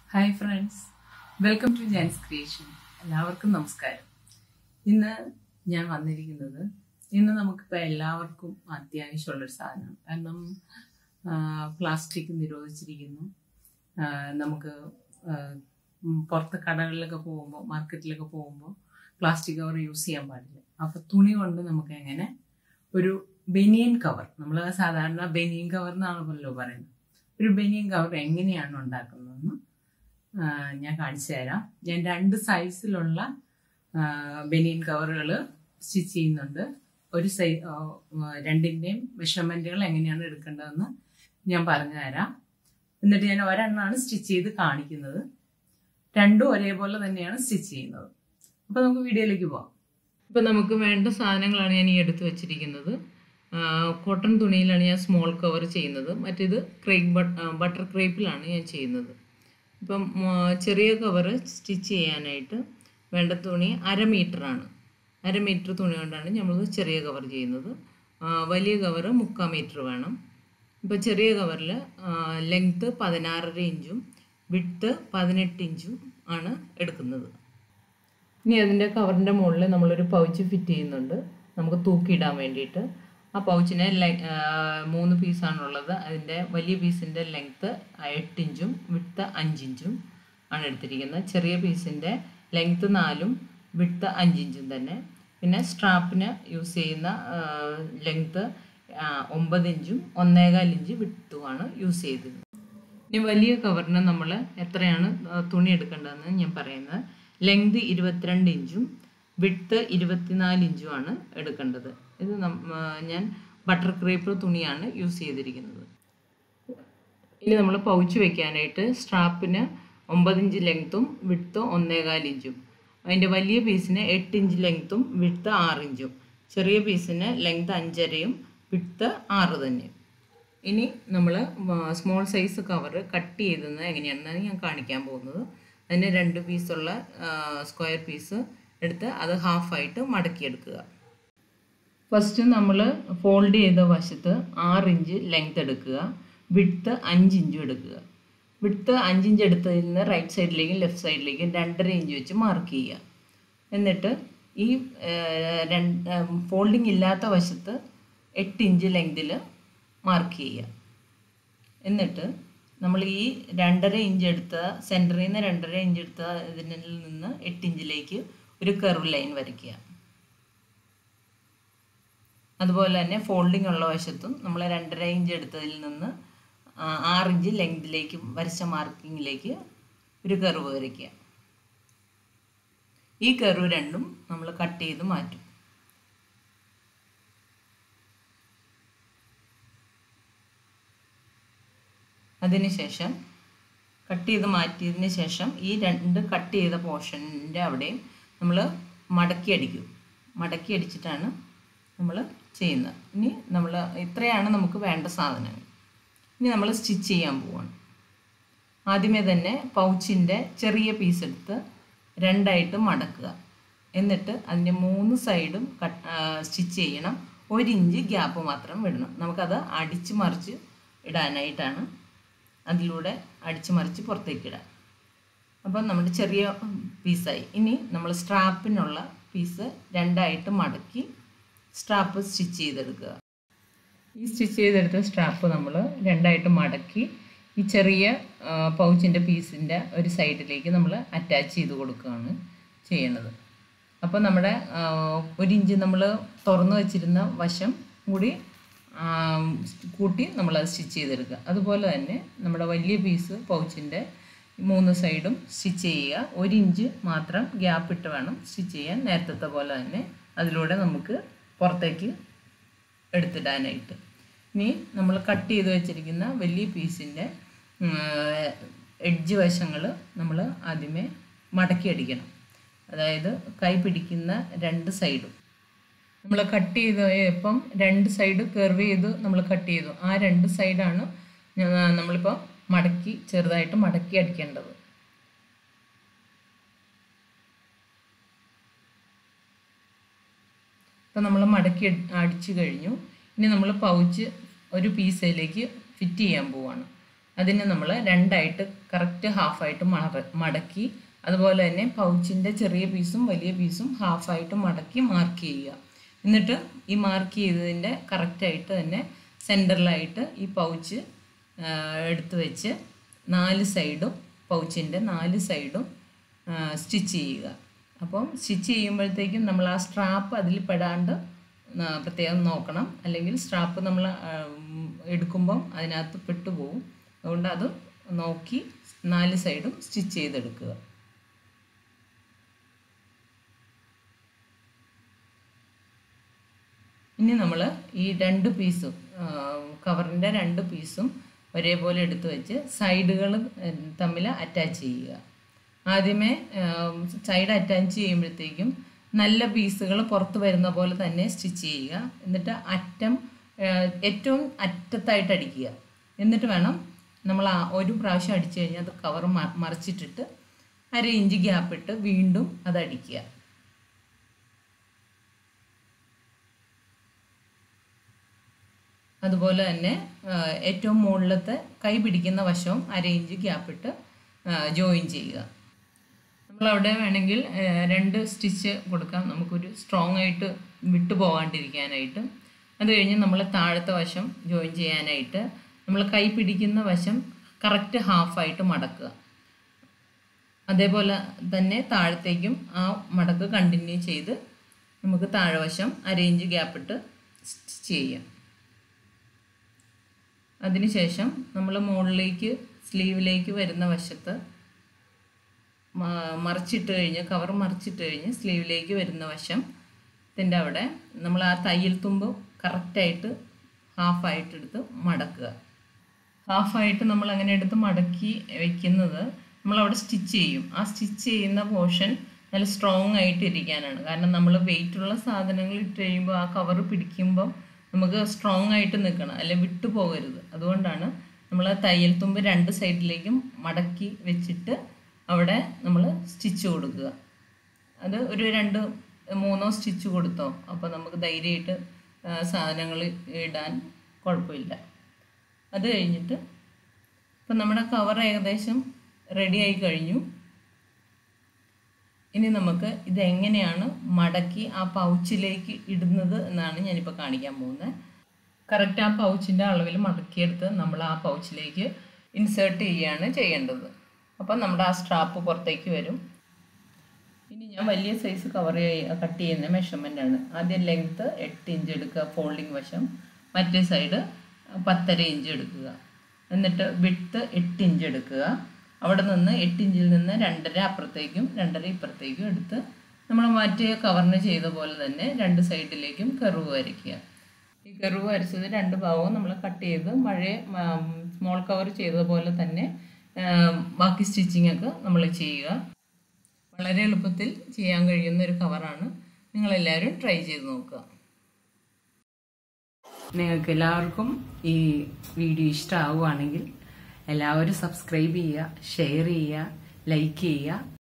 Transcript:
hi friends welcome to Jan's creation എല്ലാവർക്കും നമസ്കാരം ഇന്ന് ഞാൻ വന്നിരിക്കുന്നത് ഇന്ന് നമുക്കിപ്പോൾ എല്ലാവർക്കും അത്യാവശ്യമുള്ളൊരു സാധനമാണ് കാരണം പ്ലാസ്റ്റിക് നിരോധിച്ചിരിക്കുന്നു ആ, നമുക്ക് ആ, ഉം, പുറത്ത് കടകളിലൊക്കെ പോകുമ്പോൾ മാർക്കറ്റിലൊക്കെ പോകുമ്പോൾ പ്ലാസ്റ്റിക് കവർ യൂസ് ചെയ്യാൻ പാടില്ല അപ്പോൾ തുണി കൊണ്ട് നമുക്ക് എങ്ങനെ ഒരു ബനിയൻ കവർ നമ്മൾ സാധാരണ ബനിയൻ കവർ എന്നാണല്ലോ പറയുന്നത് ഒരു ബനിയൻ കവർ എങ്ങനെയാണ് ഉണ്ടാക്കുന്നതെന്ന് ആ, ഞാൻ കാണിച്ചു തരാം ഞാൻ രണ്ട് സൈസിലുള്ള ബനിയൻ കവറുകൾ സ്റ്റിച്ച് ചെയ്യുന്നുണ്ട് ഒരു സൈ ആ, രണ്ടിൻ്റെയും മെഷർമെൻറ്റുകൾ എങ്ങനെയാണ് എടുക്കേണ്ടതെന്ന് ഞാൻ പറഞ്ഞു തരാം എന്നിട്ട് ഞാൻ ഒരെണ്ണമാണ് സ്റ്റിച്ച് ചെയ്ത് കാണിക്കുന്നത് രണ്ടും ഒരേപോലെ തന്നെയാണ് സ്റ്റിച്ച് ചെയ്യുന്നത് അപ്പോൾ നമുക്ക് വീഡിയോയിലേക്ക് പോകാം ഇപ്പം നമുക്ക് വേണ്ട സാധനങ്ങളാണ് ഞാൻ ഈ എടുത്തു വെച്ചിരിക്കുന്നത് കോട്ടൺ തുണിയിലാണ് ഞാൻ സ്മോൾ കവർ ചെയ്യുന്നത് മറ്റേത് ക്രേപ്പ് ബട്ടർ ക്രേപ്പിലാണ് ഞാൻ ചെയ്യുന്നത് ഇപ്പം ആ, ചെറിയ കവർ സ്റ്റിച്ച് ചെയ്യാനായിട്ട് വേണ്ട തുണി അര മീറ്ററാണ് അര മീറ്റർ തുണി കൊണ്ടാണ് നമ്മൾ ചെറിയ കവർ ചെയ്യുന്നത് ആ, വലിയ കവർ മുക്കാൽ മീറ്റർ വേണം ഇപ്പോൾ ചെറിയ കവറിൽ ലെങ്ത്ത് പതിനാറര ഇഞ്ചും വിട്ട് പതിനെട്ട് ഇഞ്ചും ആണ് എടുക്കുന്നത് ഇനി അതിൻ്റെ കവറിൻ്റെ മുകളിൽ നമ്മളൊരു പൗച്ച് ഫിറ്റ് ചെയ്യുന്നുണ്ട് നമുക്ക് തൂക്കിയിടാൻ വേണ്ടിയിട്ട് ആ പൗച്ചിന് മൂന്ന് പീസാണുള്ളത് അതിൻ്റെ വലിയ പീസിൻ്റെ ലെങ്ത്ത് എട്ട് ഇഞ്ചും വിട്ട് അഞ്ചിഞ്ചും ആണ് എടുത്തിരിക്കുന്നത് ചെറിയ പീസിൻ്റെ ലെങ്ത്ത് നാലും വിട്ട് അഞ്ചിഞ്ചും തന്നെ പിന്നെ സ്ട്രാപ്പിന് യൂസ് ചെയ്യുന്ന ലെങ്ത്ത് ഒമ്പത് ഇഞ്ചും ഒന്നേകാൽ ഇഞ്ച് വിട്ടുമാണ് യൂസ് ചെയ്തത് ഇനി വലിയ കവറിന് നമ്മൾ എത്രയാണ് ആ, തുണി എടുക്കേണ്ടതെന്ന് ഞാൻ പറയുന്നത് ലെങ്ത് ഇരുപത്തിരണ്ട് ഇഞ്ചും വിട്ത്ത് ഇരുപത്തിനാല് ഇഞ്ചുമാണ് എടുക്കേണ്ടത് ഇത് നം- ആ, ഞാൻ ബട്ടർ ക്രേപ്പ് തുണിയാണ് യൂസ് ചെയ്തിരിക്കുന്നത് ഇനി നമ്മൾ പൗച്ച് വെക്കാനായിട്ട് സ്ട്രാപ്പിന് ഒമ്പത് ഇഞ്ച് ലെങ്ത്തും വിട്ത്ത് ഒന്നേകാൽ ഇഞ്ചും അതിൻ്റെ വലിയ പീസിന് എട്ട് ഇഞ്ച് ലെങ്ത്തും വിട്ത്ത് ആറ് ഇഞ്ചും ചെറിയ പീസിന് ലെങ്ത് അഞ്ചരയും വിട്ത്ത് ആറ് തന്നെ ഇനി നമ്മൾ സ്മോൾ സൈസ് കവർ കട്ട് ചെയ്തെന്ന് എങ്ങനെയാണെന്നാണ് ഞാൻ കാണിക്കാൻ പോകുന്നത് അതിന് രണ്ട് പീസുള്ള സ്ക്വയർ പീസ് എടുത്ത് അത് ഹാഫായിട്ട് മടക്കിയെടുക്കുക ഫസ്റ്റ് നമ്മൾ ഫോൾഡ് ചെയ്ത വശത്ത് ആറ് ഇഞ്ച് ലെങ്ത് എടുക്കുക വിട്ത്ത് അഞ്ച് ഇഞ്ചും എടുക്കുക വിട്ത്ത് അഞ്ച് ഇഞ്ച് എടുത്തതിൽ നിന്ന് റൈറ്റ് സൈഡിലേക്കും ലെഫ്റ്റ് സൈഡിലേക്കും രണ്ടര ഇഞ്ച് വെച്ച് മാർക്ക് ചെയ്യുക എന്നിട്ട് ഈ രണ്ട് ഫോൾഡിങ് ഇല്ലാത്ത വശത്ത് എട്ട് ഇഞ്ച് ലെങ്തിൽ മാർക്ക് ചെയ്യുക എന്നിട്ട് നമ്മൾ ഈ രണ്ടര ഇഞ്ച് എടുത്ത സെൻറ്ററിൽ നിന്ന് രണ്ടര ഇഞ്ച് എടുത്ത ഇതിനിൽ നിന്ന് എട്ട് ഇഞ്ചിലേക്ക് ഒരു കർവ് ലൈൻ വരയ്ക്കുക അതുപോലെ തന്നെ ഫോൾഡിംഗ് ഉള്ള വശത്തും നമ്മൾ രണ്ടര ഇഞ്ച് എടുത്തതിൽ നിന്ന് ആ, ആറ് ഇഞ്ച് ലെങ്തിലേക്ക് വരച്ച മാർക്കിങ്ങിലേക്ക് ഒരു കർവ് വരയ്ക്കുക ഈ കർവ് രണ്ടും നമ്മൾ കട്ട് ചെയ്ത് മാറ്റും അതിനുശേഷം കട്ട് ചെയ്ത് മാറ്റിയതിന് ശേഷം ഈ രണ്ട് കട്ട് ചെയ്ത പോർഷൻ്റെ അവിടെയും നമ്മൾ മടക്കി അടിക്കും മടക്കി അടിച്ചിട്ടാണ് നമ്മൾ ചെയ്യുന്നത് ഇനി നമ്മൾ ഇത്രയാണ് നമുക്ക് വേണ്ട സാധനങ്ങൾ ഇനി നമ്മൾ സ്റ്റിച്ച് ചെയ്യാൻ പോവാണ് ആദ്യമേ തന്നെ പൗച്ചിൻ്റെ ചെറിയ പീസ് എടുത്ത് രണ്ടായിട്ട് മടക്കുക എന്നിട്ട് അതിൻ്റെ മൂന്ന് സൈഡും കട്ട് സ്റ്റിച്ച് ചെയ്യണം ഒരു ഇഞ്ച് ഗ്യാപ്പ് മാത്രം വിടണം നമുക്കത് അടിച്ച് മറിച്ച് ഇടാനായിട്ടാണ് അതിലൂടെ അടിച്ച് മറിച്ച് പുറത്തേക്ക് ഇടാം അപ്പം നമ്മുടെ ചെറിയ പീസായി ഇനി നമ്മൾ സ്ട്രാപ്പിനുള്ള പീസ് രണ്ടായിട്ട് മടക്കി സ്ട്രാപ്പ് സ്റ്റിച്ച് ചെയ്തെടുക്കുക ഈ സ്റ്റിച്ച് ചെയ്തെടുത്ത സ്ട്രാപ്പ് നമ്മൾ രണ്ടായിട്ട് മടക്കി ഈ ചെറിയ പൗച്ചിൻ്റെ പീസിൻ്റെ ഒരു സൈഡിലേക്ക് നമ്മൾ അറ്റാച്ച് ചെയ്ത് കൊടുക്കുകയാണ് ചെയ്യണത് അപ്പോൾ നമ്മുടെ ആ, ഒരു ഇഞ്ച് നമ്മൾ തുറന്നു വച്ചിരുന്ന വശം കൂടി ആ, കൂട്ടി നമ്മളത് സ്റ്റിച്ച് ചെയ്തെടുക്കുക അതുപോലെ തന്നെ നമ്മുടെ വലിയ പീസ് പൗച്ചിൻ്റെ മൂന്ന് സൈഡും സ്റ്റിച്ച് ചെയ്യുക ഒരു ഇഞ്ച് മാത്രം ഗ്യാപ്പ് ഇട്ട് വേണം സ്റ്റിച്ച് ചെയ്യാൻ നേരത്തെ പോലെ തന്നെ അതിലൂടെ നമുക്ക് പുറത്തേക്ക് എടുത്തിടാനായിട്ട് ഇനി നമ്മൾ കട്ട് ചെയ്ത് വെച്ചിരിക്കുന്ന വലിയ പീസിൻ്റെ എഡ്ജ് വശങ്ങൾ നമ്മൾ ആദ്യമേ മടക്കി അടിക്കണം അതായത് കൈ പിടിക്കുന്ന രണ്ട് സൈഡും നമ്മൾ കട്ട് ചെയ്ത് ഇപ്പം രണ്ട് സൈഡ് കർവ് ചെയ്ത് നമ്മൾ കട്ട് ചെയ്തു ആ രണ്ട് സൈഡാണ് നമ്മളിപ്പോൾ മടക്കി ചെറുതായിട്ട് മടക്കി അടിക്കേണ്ടത് ഇപ്പം നമ്മൾ മടക്കി അടി- അടിച്ചു കഴിഞ്ഞു ഇനി നമ്മൾ പൗച്ച് ഒരു പീസിലേക്ക് ഫിറ്റ് ചെയ്യാൻ പോവാണ് അതിനെ നമ്മൾ രണ്ടായിട്ട് കറക്റ്റ് ഹാഫായിട്ട് മടക്കി അതുപോലെ തന്നെ പൗച്ചിൻ്റെ ചെറിയ പീസും വലിയ പീസും ഹാഫായിട്ട് മടക്കി മാർക്ക് ചെയ്യുക എന്നിട്ട് ഈ മാർക്ക് ചെയ്തതിൻ്റെ കറക്റ്റായിട്ട് തന്നെ സെൻറ്ററിലായിട്ട് ഈ പൗച്ച് എടുത്ത് വെച്ച് നാല് സൈഡും പൗച്ചിൻ്റെ നാല് സൈഡും സ്റ്റിച്ച് ചെയ്യുക അപ്പം സ്റ്റിച്ച് ചെയ്യുമ്പോഴത്തേക്കും നമ്മൾ ആ സ്ട്രാപ്പ് അതിൽ പെടാണ്ട് പ്രത്യേകം നോക്കണം അല്ലെങ്കിൽ സ്ട്രാപ്പ് നമ്മൾ എടുക്കുമ്പം അതിനകത്ത് പെട്ടുപോകും അതുകൊണ്ട് അത് നോക്കി നാല് സൈഡും സ്റ്റിച്ച് ചെയ്തെടുക്കുക ഇനി നമ്മൾ ഈ രണ്ട് പീസും കവറിൻ്റെ രണ്ട് പീസും ഒരേപോലെ എടുത്ത് വെച്ച് സൈഡുകൾ തമ്മിൽ അറ്റാച്ച് ചെയ്യുക ആദ്യമേ സൈഡ് അറ്റാച്ച് ചെയ്യുമ്പോഴത്തേക്കും നല്ല പീസുകൾ പുറത്ത് വരുന്ന പോലെ തന്നെ സ്റ്റിച്ച് ചെയ്യുക എന്നിട്ട് അറ്റം ഏറ്റവും അറ്റത്തായിട്ട് അടിക്കുക എന്നിട്ട് വേണം നമ്മൾ ആ ഒരു പ്രാവശ്യം അടിച്ചു കഴിഞ്ഞാൽ അത് കവർ മറിച്ചിട്ടിട്ട് അര ഇഞ്ച് ഗ്യാപ്പിട്ട് വീണ്ടും അത് അടിക്കുക അതുപോലെ തന്നെ ഏറ്റവും മുകളിലത്തെ കൈ പിടിക്കുന്ന വശവും അര ഇഞ്ച് ഗ്യാപ്പിട്ട് ജോയിൻ ചെയ്യുക നമ്മളവിടെ വേണമെങ്കിൽ രണ്ട് സ്റ്റിച്ച് കൊടുക്കാം നമുക്കൊരു സ്ട്രോങ് ആയിട്ട് വിട്ടു പോകാണ്ടിരിക്കാനായിട്ട് അത് കഴിഞ്ഞ് നമ്മൾ താഴത്തെ വശം ജോയിൻ ചെയ്യാനായിട്ട് നമ്മൾ കൈ പിടിക്കുന്ന വശം കറക്റ്റ് ഹാഫായിട്ട് മടക്കുക അതേപോലെ തന്നെ താഴത്തേക്കും ആ മടക്ക് കണ്ടിന്യൂ ചെയ്ത് നമുക്ക് താഴെവശം അരയിഞ്ച് ഗ്യാപ്പിട്ട് സ്റ്റിച്ച് ചെയ്യാം അതിനുശേഷം നമ്മൾ മുകളിലേക്ക് സ്ലീവിലേക്ക് വരുന്ന വശത്ത് മറിച്ചിട്ട് കഴിഞ്ഞ് കവർ മറിച്ചിട്ട് കഴിഞ്ഞ് സ്ലീവിലേക്ക് വരുന്ന വശം ഇതിൻ്റെ അവിടെ നമ്മൾ ആ തയ്യൽ തുമ്പ് കറക്റ്റായിട്ട് ഹാഫായിട്ട് എടുത്ത് മടക്കുക ഹാഫായിട്ട് നമ്മൾ അങ്ങനെ എടുത്ത് മടക്കി വെക്കുന്നത് നമ്മളവിടെ സ്റ്റിച്ച് ചെയ്യും ആ സ്റ്റിച്ച് ചെയ്യുന്ന പോർഷൻ നല്ല സ്ട്രോങ് ആയിട്ട് ഇരിക്കാനാണ് കാരണം നമ്മൾ വെയിറ്റുള്ള സാധനങ്ങൾ ഇട്ട് കഴിയുമ്പോൾ ആ കവർ പിടിക്കുമ്പം നമുക്ക് സ്ട്രോങ് ആയിട്ട് നിൽക്കണം അല്ലെ വിട്ടു പോകരുത് അതുകൊണ്ടാണ് നമ്മൾ തയ്യൽ തുമ്പ് രണ്ട് സൈഡിലേക്കും മടക്കി വെച്ചിട്ട് അവിടെ നമ്മൾ സ്റ്റിച്ച് കൊടുക്കുക അത് ഒരു രണ്ട് മൂന്നോ സ്റ്റിച്ച് കൊടുത്തോ അപ്പോൾ നമുക്ക് ധൈര്യമായിട്ട് സാധനങ്ങൾ ഇടാൻ കുഴപ്പമില്ല അത് കഴിഞ്ഞിട്ട് ഇപ്പം നമ്മുടെ കവർ ഏകദേശം റെഡി ആയി കഴിഞ്ഞു ഇനി നമുക്ക് ഇത് എങ്ങനെയാണ് മടക്കി ആ പൗച്ചിലേക്ക് ഇടുന്നത് എന്നാണ് ഞാനിപ്പോൾ കാണിക്കാൻ പോകുന്നത് കറക്റ്റ് ആ പൗച്ചിൻ്റെ അളവിൽ മടക്കിയെടുത്ത് നമ്മൾ ആ പൗച്ചിലേക്ക് ഇൻസേർട്ട് ചെയ്യുകയാണ് ചെയ്യേണ്ടത് അപ്പം നമ്മുടെ ആ സ്ട്രാപ്പ് പുറത്തേക്ക് വരും ഇനി ഞാൻ വലിയ സൈസ് കവർ കട്ട് ചെയ്യുന്ന മെഷർമെൻ്റ് ആണ് ആദ്യം ലെങ്ത്ത് എട്ട് ഇഞ്ച് എടുക്കുക ഫോൾഡിങ് വശം മറ്റേ സൈഡ് പത്തര ഇഞ്ച് എടുക്കുക എന്നിട്ട് വിട്ത്ത് എട്ട് ഇഞ്ച് എടുക്കുക അവിടെ നിന്ന് എട്ട് ഇഞ്ചിൽ നിന്ന് രണ്ടര അപ്പുറത്തേക്കും രണ്ടര ഇപ്പുറത്തേക്കും എടുത്ത് നമ്മൾ മറ്റേ കവറിന് ചെയ്ത പോലെ തന്നെ രണ്ട് സൈഡിലേക്കും കെറിവ് വരയ്ക്കുക ഈ കെറിവ് വരച്ചത് രണ്ട് ഭാഗവും നമ്മൾ കട്ട് ചെയ്ത് മഴ സ്മോൾ കവർ ചെയ്തതുപോലെ തന്നെ ബാക്കി സ്റ്റിച്ചിങ് ഒക്കെ നമ്മൾ ചെയ്യുക വളരെ എളുപ്പത്തിൽ ചെയ്യാൻ കഴിയുന്ന ഒരു കവറാണ് നിങ്ങളെല്ലാവരും ട്രൈ ചെയ്ത് നോക്കുക നിങ്ങൾക്ക് എല്ലാവർക്കും ഈ വീഡിയോ ഇഷ്ടമാവുകയാണെങ്കിൽ എല്ലാവരും സബ്സ്ക്രൈബ് ചെയ്യുക ഷെയർ ചെയ്യുക ലൈക്ക് ചെയ്യുക